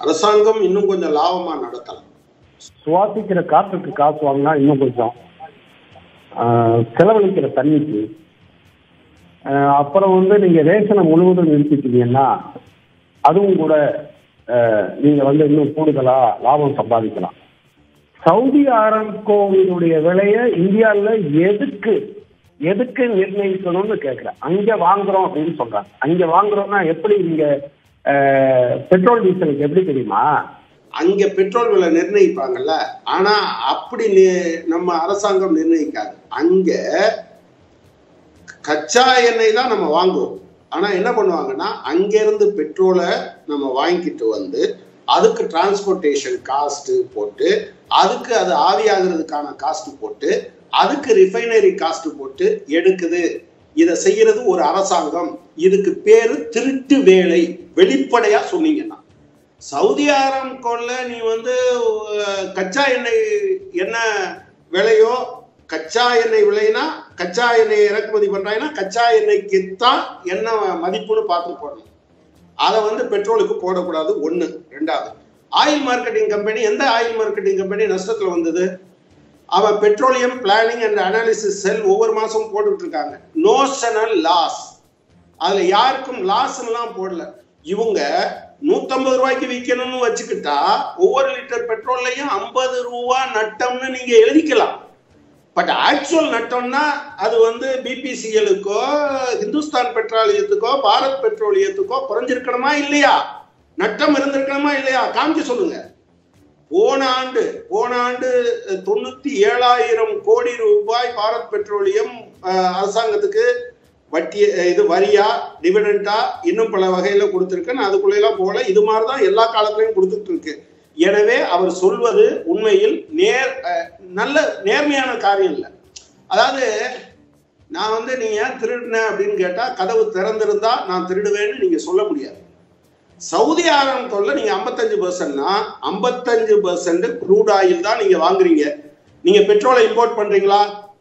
அரசாங்கம் இன்னும் கொஞ்சம் லாபமா நடத்தலாம் சுவாசிக்கிற காற்றுக்கு காசு வாங்கினா இன்னும் கொஞ்சம் ஆஹ், செலவழிக்கிற தண்ணிக்கு ஆஹ், அப்புறம் வந்து நீங்க ரேஷனை முழுவதும் நிறுத்திட்டீங்கன்னா அதுவும் கூட ஆஹ், நீங்க வந்து இன்னும் கூடுதலா லாபம் சம்பாதிக்கலாம் சவுதி ஆரம்கோவினுடைய விலையை இந்தியாவில் எதுக்கு எதுக்கு நிர்ணயிக்கணும்னு கேட்கிறேன் அங்க வாங்குறோம் அப்படின்னு சொல்றாங்க அங்க வாங்குறோம்னா எப்படி நீங்க ஆஹ், பெட்ரோல் டீசலுக்கு எப்படி தெரியுமா அங்க பெட்ரோல் விலை நிர்ணயிப்பாங்கல்ல ஆனா அப்படி நி- நம்ம அரசாங்கம் நிர்ணயிக்காது அங்க கச்சா எண்ணெய் தான் நம்ம வாங்குவோம் ஆனா என்ன பண்ணுவாங்கன்னா அங்க இருந்து பெட்ரோலை நம்ம வாங்கிட்டு வந்து அதுக்கு டிரான்ஸ்போர்ட்டேஷன் காஸ்ட் போட்டு அதுக்கு அது ஆவியாகிறதுக்கான காஸ்ட் போட்டு அதுக்கு ரிஃபைனரி காஸ்ட் போட்டு எடுக்குது இதை செய்யறது ஒரு அரசாங்கம் இதுக்கு பேரு திருட்டு வேலை வெளிப்படையா சொன்னீங்கன்னா சவுதி ஆரம்கோல்ல நீ வந்து அஹ், கச்சா எண்ணெய் என்ன விலையோ கச்சா எண்ணெய் விலைனா கச்சா எண்ணெய் இறக்குமதி பண்றாங்கன்னா கச்சா எண்ணெய்க்கு தான் என்ன மதிப்புன்னு பார்த்து போடணும் அதை வந்து பெட்ரோலுக்கு போடக்கூடாது ஒண்ணு ரெண்டாவது ஆயில் மார்க்கெட்டிங் கம்பெனி எந்த ஆயில் மார்க்கெட்டிங் கம்பெனி நஷ்டத்துல வந்தது அவன் petroleum planning and analysis cell ஒவ்வொரு மாசமும் போட்டுட்டு இருக்காங்க நோஷனல் லாஸ் அதுல யாருக்கும் லாஸ் எல்லாம் போடல இவங்க நூத்தம்பது ரூபாய்க்கு விற்கணும்னு வச்சுக்கிட்டா ஒவ்வொரு லிட்டர் பெட்ரோல்லையும் ஐம்பது ரூபா நட்டம்னு நீங்க எழுதிக்கலாம் பட் ஆக்சுவல் நட்டம்னா அது வந்து பிபிசிஎலுக்கோ இந்துஸ்தான் பெட்ரோலியத்துக்கோ பாரத் பெட்ரோலியத்துக்கோ குறைஞ்சிருக்கணுமா இல்லையா நட்டம் இருந்திருக்கணுமா இல்லையா காமிச்சு சொல்லுங்க போன ஆண்டு போன ஆண்டு அஹ், தொண்ணூத்தி ஏழாயிரம் கோடி ரூபாய் பாரத் பெட்ரோலியம் அஹ், அரசாங்கத்துக்கு வட்டி அஹ், இது வரியா டிவிடெண்டா இன்னும் பல வகையில கொடுத்துருக்குன்னு அதுக்குள்ள எல்லாம் போல இது மாதிரி தான் எல்லா காலத்திலையும் கொடுத்துட்டு இருக்கு எனவே அவர் சொல்வது உண்மையில் நேர் அஹ், நல்ல நேர்மையான காரியம் இல்லை அதாவது நான் வந்து நீ ஏன் திருடின அப்படின்னு கேட்டா கதவு திறந்திருந்தா நான் திருடுவேன்னு நீங்க சொல்ல முடியாது சவுதி ஆரம்பத்தோல்ல நீங்க ஐம்பத்தஞ்சு பர்சன்ட்னா ஐம்பத்தஞ்சு பர்சன்ட் க்ரூட் ஆயில் தான் நீங்க வாங்குறீங்க நீங்க பெட்ரோலை இம்போர்ட் பண்றீங்களா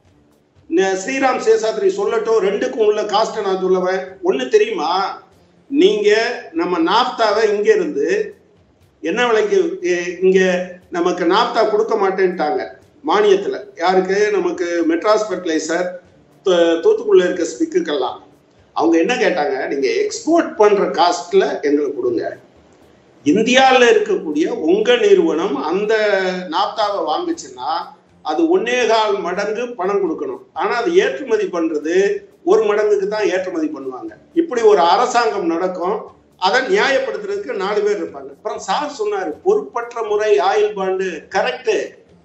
ந- ஸ்ரீராம் சேசாத்ரி சொல்லட்டும் ரெண்டுக்கும் உள்ள காஸ்ட்டை நான் சொல்லுவேன் ஒண்ணு தெரியுமா நீங்க நம்ம நாப்தாவை இங்க இருந்து என்ன விலைக்கு எ- இங்க நமக்கு நாப்தா கொடுக்க மாட்டேன்ட்டாங்க மானியத்துல யாருக்கு நமக்கு மெட்ராஸ் ஃபெர்டிலைசர் தூத்துக்குடியில் இருக்க ஸ்பிக்குக்கெல்லாம் அவங்க என்ன கேட்டாங்க நீங்க எக்ஸ்போர்ட் பண்ற காஸ்ட்ல எங்களுக்கு கொடுங்க இந்தியாவில் இருக்கக்கூடிய உங்க நிறுவனம் அந்த நாப்தாவை வாங்குச்சுன்னா அது ஒன்னே கால் மடங்கு பணம் கொடுக்கணும் ஆனா அது ஏற்றுமதி பண்றது ஒரு மடங்குக்கு தான் ஏற்றுமதி பண்ணுவாங்க இப்படி ஒரு அரசாங்கம் நடக்கும் அதை நியாயப்படுத்துறதுக்கு நாலு பேர் இருப்பாங்க அப்புறம் சார் சொன்னாரு பொறுப்பற்ற முறை ஆயில் பாண்டு கரெக்ட்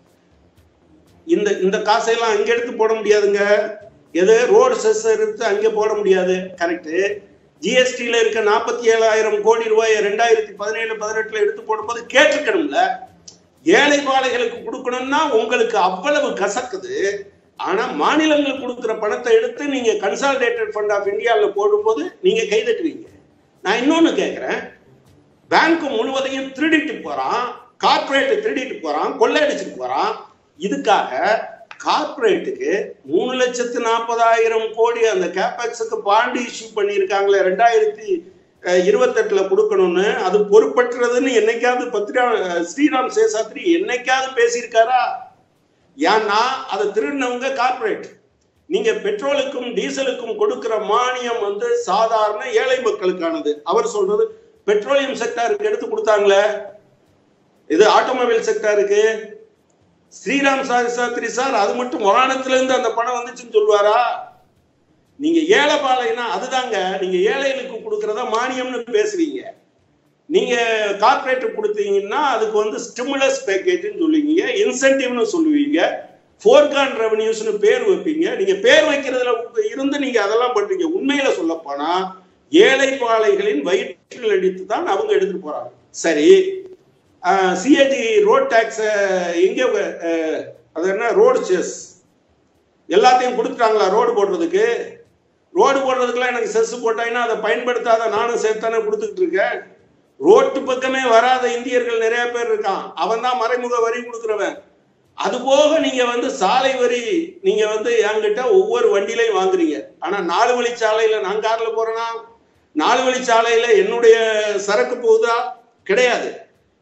இந்த இந்த காசையெல்லாம் அங்க எடுத்து போட முடியாதுங்க எது ரோடு செஸ் எடுத்து அங்க போட முடியாது கரெக்ட் ஜிஎஸ்டியில இருக்க நாற்பத்தி ஏழாயிரம் கோடி ரூபாயை ரெண்டாயிரத்தி பதினேழு பதினெட்டுல எடுத்து போடும்போது கேட்டிருக்கணும்ல ஏழை பாலைகளுக்கு கொடுக்கணும்னா உங்களுக்கு அவ்வளவு கசக்குது ஆனா மாநிலங்களுக்கு கொடுக்குற பணத்தை எடுத்து நீங்க கன்சாலிடேட்டட் ஃபண்ட் ஆஃப் இந்தியாவில் போடும்போது நீங்க கைதட்டுவீங்க நான் இன்னொன்னு கேட்கிறேன் பேங்க் முழுவதையும் திருடிட்டு போறான் கார்ப்பரேட் திருடிட்டு போறான் கொள்ளையடிச்சிட்டு போறான் இதுக்காக கார்ப்பரேட்டுக்கு மூணு லட்சத்து நாற்பதாயிரம் கோடி அந்த கேபெக்ஸுக்கு பாண்டு இஷ்யூ பண்ணியிருக்காங்களே ரெண்டாயிரத்தி அஹ், இருபத்தெட்டுல கொடுக்கணும்னு அது பொறுப்பற்றதுன்னு என்னைக்காவது பத்ரியா அஹ், ஸ்ரீராம் சேசாத்ரி என்னைக்காவது பேசியிருக்காரா ஏன்னா அதை திருடினவங்க கார்ப்பரேட் நீங்க பெட்ரோலுக்கும் டீசலுக்கும் கொடுக்கிற மானியம் வந்து சாதாரண ஏழை மக்களுக்கானது அவர் சொல்றது பெட்ரோலியம் செக்டாருக்கு எடுத்து கொடுத்தாங்களே இது ஆட்டோமொபைல் செக்டாருக்கு ஸ்ரீராம் சாரி சாஸ்திரி சார் அது மட்டும் வானத்துல இருந்து அந்த பணம் வந்துச்சுன்னு சொல்லுவாரா நீங்க ஏழை பாலைனா அதுதாங்க நீங்க ஏழைகளுக்கு கொடுக்கறத மானியம்னு பேசுவீங்க நீங்க கார்ப்பரேட் கொடுத்தீங்கன்னா அதுக்கு வந்து ஸ்டிமுலஸ் பேக்கேஜ்னு சொல்லுவீங்க இன்சென்டிவ்னு சொல்லுவீங்க ஃபோர்கான் ரெவன்யூஸ்னு பேர் வைப்பீங்க நீங்க பேர் வைக்கிறதுல இருந்து நீங்க அதெல்லாம் பண்றீங்க உண்மையில சொல்ல போனா ஏழை பாலைகளின் வயிற்றில் அடித்து தான் அவங்க எடுத்துட்டு போறாங்க சரி சிஏஜி ரோட் டேக்ஸ் எங்க அஹ், அது என்ன ரோடு செஸ் எல்லாத்தையும் கொடுத்துட்டாங்களா ரோடு போடுறதுக்கு ரோடு போடுறதுக்குலாம் எனக்கு செஸ் போட்டாங்கன்னா அதை பயன்படுத்தாத நானும் சேர்த்தானே கொடுத்துக்கிட்டு இருக்கேன் ரோட்டு பக்கமே வராத இந்தியர்கள் நிறைய பேர் இருக்கான் அவன் தான் மறைமுக வரி கொடுக்குறவன் அது போக நீங்க வந்து சாலை வரி நீங்க வந்து என்கிட்ட ஒவ்வொரு வண்டியிலையும் வாங்குறீங்க ஆனா நாலு வழி சாலையில நான் கார்ல போறேனா நாலு வழி சாலையில என்னுடைய சரக்கு போகுதா கிடையாது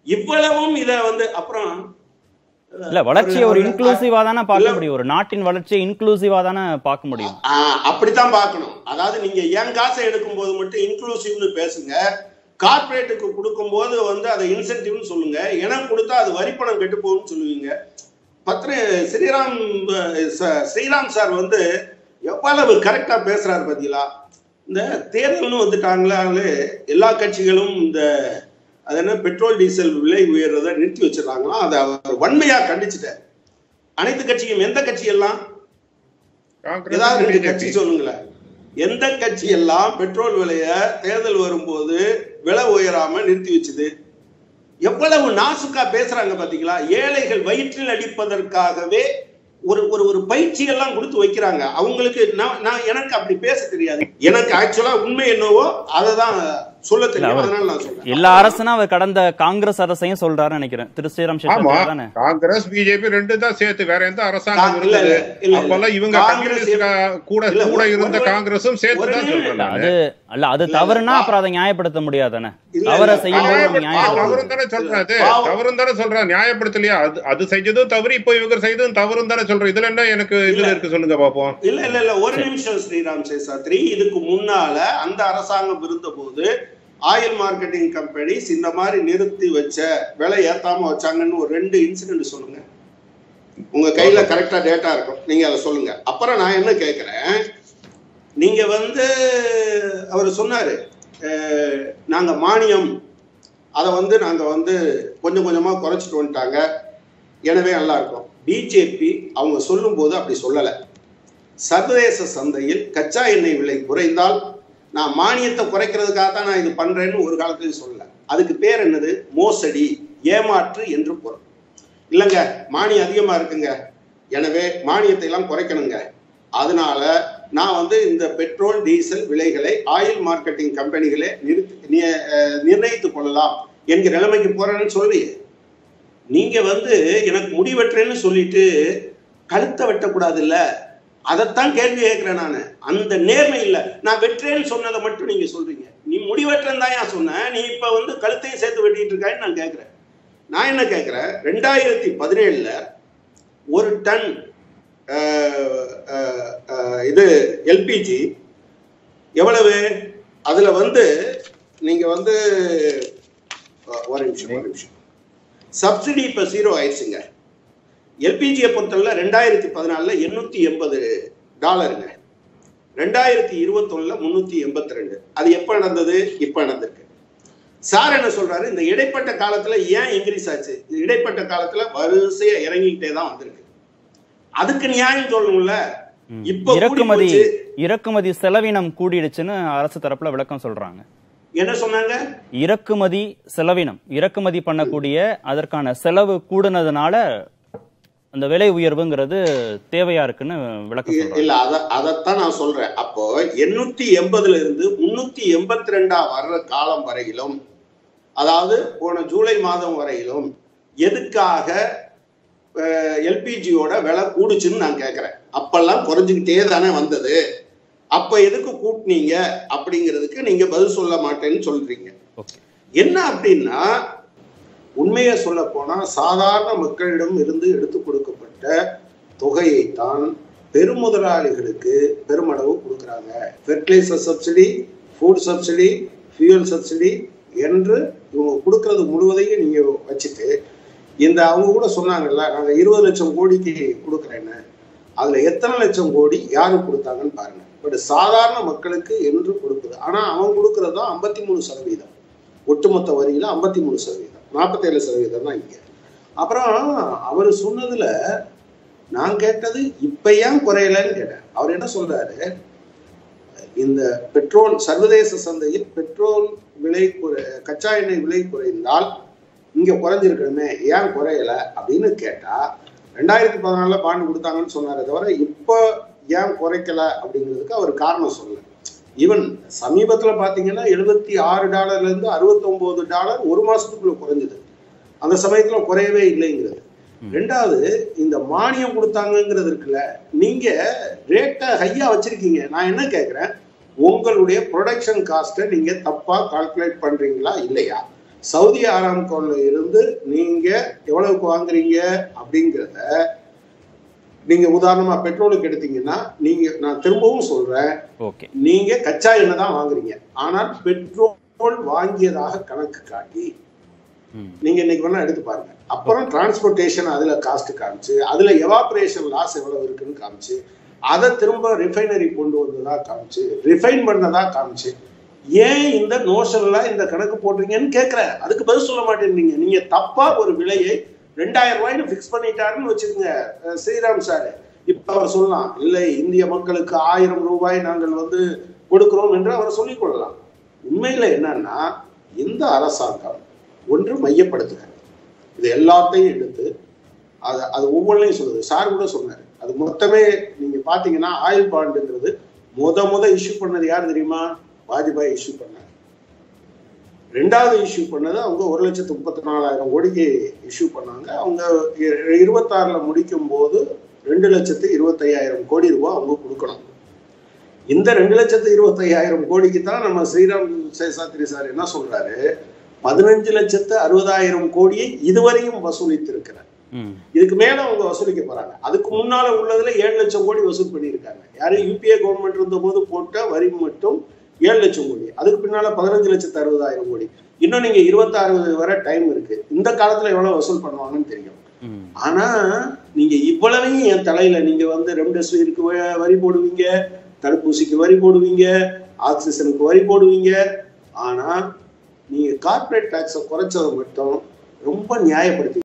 இவ்வளவும் இத வந்து அப்புறம் இல்ல வளர்ச்சியை ஒரு ஒரு- இன்க்ளூசிவா தானே இல்ல. பார்க்க முடியும் ஒரு நாட்டின் வளர்ச்சியை இன்க்ளூசிவா தானே பார்க்க முடியும் ஆ, அப்படித்தான் பார்க்கணும் அதாவது நீங்க என் காசை எடுக்கும்போது மட்டும் இன்க்ளூசிவ்னு பேசுங்க கார்ப்பரேட்டுக்கு கொடுக்கும்போது வந்து அதை இன்சென்டிவ்னு சொல்லுங்க எனக்கு கொடுத்தா அது வரிப்பணம் கெட்டு போகும்னு சொல்லுவீங்க பத்திர ஸ்ரீராம் அஹ், ச- ஸ்ரீராம் சார் வந்து எவ்வளவு கரெக்டா பேசுறாரு பாத்தீங்களா இந்த தேர்தல்னு வந்துட்டாங்களே எல்லா கட்சிகளும் இந்த அது என்ன பெட்ரோல் டீசல் விலை உயர்றதை நிறுத்தி வச்சிடறாங்களாம் அதை அவர் வன்மையா கண்டிச்சுட்டார் அனைத்து கட்சியும் எந்த கட்சி எல்லாம் ஏதாவது காங்கிரஸ் ரெண்டு பிஜேபி கட்சி சொல்லுங்களேன் எந்த கட்சி எல்லாம் பெட்ரோல் விலைய தேர்தல் வரும்போது விலை உயராம நிறுத்தி வச்சுது எவ்வளவு நாசுக்கா பேசுறாங்க பாத்தீங்களா ஏழைகள் வயிற்றில் அடிப்பதற்காகவே ஒரு ஒரு ஒரு பயிற்சி எல்லாம் கொடுத்து வைக்கிறாங்க அவங்களுக்கு நான் நான் எனக்கு அப்படி பேச தெரியாது எனக்கு ஆக்சுவலா உண்மை என்னவோ அதை தான் சொல்ல தெரியும் அவர் அதனால நான் சொல்றேன் எல்லா அரசுனா அவர் கடந்த காங்கிரஸ் அரசையும் சொல்றாருன்னு நினைக்கிறேன் திரு ஸ்ரீராம் ஆமா சேஷாத்ரி தானே காங்கிரஸ் பிஜேபி ரெண்டு தான் சேர்த்து வேற எந்த அரசாங்கம் இல்ல, இல்ல, இருந்தது இல்ல, இல்ல. அப்பெல்லாம் இவங்க காங்கிரஸ் கம்யூனிஸ்ட் கா- கூட இல்ல, கூட ஒரு- இருந்த ஒரு- காங்கிரஸும் சேர்த்து ஒரு தான் சொல்றேன் நிமிடம். அது நானு. அல்ல அது இல்ல, தவறுனா இல்ல. அப்புறம் அதை நியாயப்படுத்த முடியாதானே இல்ல, தவறை இல்ல. செய்யும் போது நம்ம நியாயப்படுத்த- நியாயப்படுத்தணும் தவறும் தானே சொல்றேன் அது பாவம். தவறும் தானே சொல்றேன் நியாயப்படுத்தலையா அது அது செஞ்சதும் தவறு இப்போ இவங்க செய்ததும் தவறும் தானே சொல்றேன் இதுல என்ன எனக்கு இதுல இல்ல. இருக்கு சொல்லுங்க பாப்போம் இல்ல இல்ல இல்ல ஒரு நிமிஷம் ஸ்ரீராம் சேஷாத்ரி இதுக்கு முன்னால அந்த அரசாங்கம் இருந்தபோது ஆயில் மார்க்கெட்டிங் கம்பெனிஸ் இந்த மாதிரி நிறுத்தி வச்ச விலை ஏத்தாம வச்சாங்கன்னு ஒரு ரெண்டு இன்சிடென்ட் சொல்லுங்க உங்க கையில கரெக்டா டேட்டா இருக்கும் நீங்க அதை சொல்லுங்க அப்புறம் நான் என்ன கேக்குறேன் நீங்க வந்து அவர் சொன்னாரு அஹ், நாங்க மானியம் அதை வந்து நாங்க வந்து கொஞ்சம் கொஞ்சமா குறைச்சிட்டு வந்துட்டாங்க எனவே நல்லா இருக்கும் பிஜேபி அவங்க சொல்லும்போது அப்படி சொல்லலை சர்வதேச சந்தையில் கச்சா எண்ணெய் விலை குறைந்தால் நான் மானியத்தை குறைக்கிறதுக்காக தான் நான் இது பண்றேன்னு ஒரு காலத்துல சொல்லல அதுக்கு பேர் என்னது மோசடி ஏமாற்று என்று பொருள் இல்லைங்க மானியம் அதிகமா இருக்குங்க எனவே மானியத்தை எல்லாம் குறைக்கணுங்க அதனால நான் வந்து இந்த பெட்ரோல் டீசல் விலைகளை ஆயில் மார்க்கெட்டிங் கம்பெனிகளே நிறுத்தி நி- அஹ் நிர்ணயித்துக் கொள்ளலாம் என்கிற நிலைமைக்கு போறேன்னு சொல்றியே நீங்க வந்து எனக்கு முடி வெட்டுறேன்னு சொல்லிட்டு கழுத்தை வெட்டக்கூடாது இல்ல அதைத்தான் கேள்வி கேட்கிறேன் நான் அந்த நேர்மை இல்ல நான் வெட்டுறேன்னு சொன்னதை மட்டும் நீங்க சொல்றீங்க நீ முடி வெட்டுறேன்னு தான் ஏன் சொன்ன நீ இப்ப வந்து கழுத்தையும் சேர்த்து வெட்டிட்டு இருக்கான்னு நான் கேட்கிறேன் நான் என்ன கேட்கிறேன் ரெண்டாயிரத்தி பதினேழுல ஒரு டன் அஹ், அஹ், அஹ், இது எல்பிஜி எவ்வளவு அதுல வந்து நீங்க வந்து அஹ், ஒரு நிமிஷம் ஒரு நிமிஷம் சப்சிடி இப்போ ஜீரோ ஆயிடுச்சுங்க எல்பிஜியை பொறுத்தவரை ரெண்டாயிரத்தி பதினாலில் எண்ணூற்றி எண்பது டாலருங்க ரெண்டாயிரத்தி இருபத்தொன்னுல முந்நூற்றி எண்பத்தி ரெண்டு அது எப்போ நடந்தது இப்போ நடந்திருக்கு சார் என்ன சொல்றாரு இந்த இடைப்பட்ட காலத்துல ஏன் இன்க்ரீஸ் ஆச்சு இந்த இடைப்பட்ட காலத்துல வரிசையா இறங்கிக்கிட்டே தான் வந்திருக்கு அதுக்கு நியாயம் சொல்லணும்ல ம். இப்ப கூடி இறக்குமதி போச்சு. இறக்குமதி செலவினம் கூடிடுச்சுன்னு அரசு தரப்புல விளக்கம் சொல்றாங்க என்ன சொன்னாங்க இறக்குமதி செலவினம் இறக்குமதி பண்ணக்கூடிய அதற்கான செலவு கூடுனதுனால அந்த விலை உயர்வுங்கிறது தேவையா இருக்குன்னு விளக்கம் இ- சொல்றாங்க இல்ல அத அதைத்தான் நான் சொல்றேன் அப்போ எண்ணூத்தி எண்பதுல இருந்து முன்னூத்தி எண்பத்தி ரெண்டா வர்ற காலம் வரையிலும் அதாவது போன ஜூலை மாதம் வரையிலும் எதுக்காக எல்பிஜியோட விலை கூடுச்சுன்னு நான் கேட்கிறேன் அப்பெல்லாம் குறைஞ்சுக்கிட்டே தானே வந்தது அப்ப எதுக்கு கூட்டினீங்க அப்படிங்கிறதுக்கு நீங்க பதில் சொல்ல மாட்டேன்னு சொல்றீங்க ஓகே என்ன அப்படின்னா உண்மையை சொல்ல போனா சாதாரண மக்களிடம் இருந்து எடுத்து கொடுக்கப்பட்ட தொகையைத்தான் பெருமுதலாளிகளுக்கு பெருமளவு கொடுக்குறாங்க fertiliser subsidy food subsidy fuel subsidy என்று இவங்க கொடுக்கறது முழுவதையும் நீங்க வச்சுட்டு இந்த அவங்க கூட சொன்னாங்கல்ல நாங்க இருபது லட்சம் கோடிக்கு கொடுக்குறேன்னு அதுல எத்தனை லட்சம் கோடி யாருக்கு கொடுத்தாங்கன்னு பாருங்க பட் சாதாரண மக்களுக்கு என்று கொடுக்குது ஆனா அவன் கொடுக்கறது தான் ஐம்பத்தி மூணு சதவீதம் ஒட்டுமொத்த வரியில ஐம்பத்தி மூணு சதவீதம் நாற்பத்தேழு சதவீதம் தான் இங்க அப்புறம் அவர் சொன்னதுல நான் கேட்டது இப்ப ஏன் குறையலன்னு கேட்டேன் அவர் என்ன சொல்றாரு இந்த பெட்ரோல் சர்வதேச சந்தையில் பெட்ரோல் விலை குறை கச்சா எண்ணெய் விலை குறைந்தால் இங்க குறைஞ்சிருக்கணுமே ஏன் குறையல அப்படின்னு கேட்டா ரெண்டாயிரத்தி பதினாலுல பாண்டு கொடுத்தாங்கன்னு சொன்னாரே தவிர இப்போ ஏன் குறைக்கல அப்படிங்கிறதுக்கு அவர் காரணம் சொல்லல ஈவன் சமீபத்துல பாத்தீங்கன்னா எழுபத்தி ஆறு டாலர்ல இருந்து 69 டாலர் ஒரு மாசத்துக்குள்ள குறைஞ்சது அந்த சமயத்துல குறையவே இல்லைங்கிறது ரெண்டாவது இந்த மானியம் கொடுத்தாங்கங்கிறது இருக்குல்ல நீங்க ரேட்டை ஹையா வச்சிருக்கீங்க நான் என்ன கேட்கிறேன் உங்களுடைய ப்ரொடக்ஷன் காஸ்ட்டை நீங்க தப்பா கால்குலேட் பண்றீங்களா இல்லையா சவுதி ஆராம்கோல இருந்து நீங்க எவ்வளவுக்கு வாங்குறீங்க அப்படிங்கிறத நீங்க உதாரணமா பெட்ரோலுக்கு எடுத்தீங்கன்னா நீங்க நான் திரும்பவும் சொல்றேன் ஓகே நீங்க கச்சா எண்ணெய் தான் வாங்குறீங்க ஆனால் பெட்ரோல் வாங்கியதாக கணக்கு காட்டி ம் நீங்க இன்னைக்கு வேணா எடுத்து பாருங்க அப்புறம் டிரான்ஸ்போர்ட்டேஷன் அதுல காஸ்ட் காமிச்சு அதுல எவாபரேஷன் லாஸ் எவ்வளவு இருக்குன்னு காமிச்சு அதை திரும்ப ரிஃபைனரி கொண்டு வந்ததா காமிச்சு ரிஃபைன் பண்ணதா காமிச்சு ஏன் இந்த நோஷன்லாம் இந்த கணக்கு போடுறீங்கன்னு கேட்கிறேன் அதுக்கு பதில் சொல்ல மாட்டேன்றீங்க நீங்க தப்பா ஒரு விலையை ரெண்டாயிரம் ரூபாய்னு ஃபிக்ஸ் பண்ணிட்டாருன்னு வச்சுக்கோங்க அஹ் ஸ்ரீராம் சார் இப்ப அவர் சொல்லலாம் இல்லை இந்திய மக்களுக்கு ஆயிரம் ரூபாய் நாங்கள் வந்து கொடுக்கிறோம் என்று அவர் சொல்லிக் கொள்ளலாம் உண்மையில என்னன்னா இந்த அரசாங்கம் ஒன்று மையப்படுத்துக இது எல்லாத்தையும் எடுத்து அது அது ஒவ்வொன்றையும் சொல்லுது சார் கூட சொன்னாரு அது மொத்தமே நீங்க பாத்தீங்கன்னா ஆயில் பாண்டுங்கிறது முத முத இஷ்யூ பண்ணது யார் தெரியுமா வாஜ்பாய் இஷ்யூ பண்ணார் ரெண்டாவது இஷ்யூ பண்ணது அவங்க ஒரு லட்சத்து முப்பத்தி நாலாயிரம் கோடிக்கு இஷ்யூ பண்ணாங்க அவங்க இ- இருபத்தாறுல முடிக்கும் போது ரெண்டு லட்சத்து இருபத்தையாயிரம் கோடி ரூபாய் அவங்க கொடுக்கணும் இந்த ரெண்டு லட்சத்து இருபத்தையாயிரம் கோடிக்கு தான் நம்ம ஸ்ரீராம் சேஷாத்ரி சார் என்ன சொல்றாரு பதினஞ்சு லட்சத்து அறுபதாயிரம் கோடியை இதுவரையும் வசூலித்திருக்கிறார் ம் இதுக்கு மேல அவங்க வசூலிக்க போறாங்க அதுக்கு முன்னால உள்ளதுல ஏழு லட்சம் கோடி வசூல் பண்ணியிருக்காங்க யாரு யூபிஏ கவர்மெண்ட் இருந்த போது போட்ட வரி மட்டும் ஏழு லட்சம் கோடி அதுக்கு பின்னால பதினஞ்சு லட்சத்து அறுபதாயிரம் கோடி இன்னும் நீங்க இருபத்தாறு வரை டைம் இருக்கு இந்த காலத்துல எவ்வளவு வசூல் பண்ணுவாங்கன்னு தெரியும் ம் ஆனா நீங்க இவ்வளவையும் என் தலையில நீங்க வந்து ரெம்டெசிவிருக்கு வ- வரி போடுவீங்க தடுப்பூசிக்கு வரி போடுவீங்க ஆக்சிஜனுக்கு வரி போடுவீங்க ஆனா நீங்க கார்ப்பரேட் டாக்ஸை குறைச்சதை மட்டும் ரொம்ப நியாயப்படுத்தி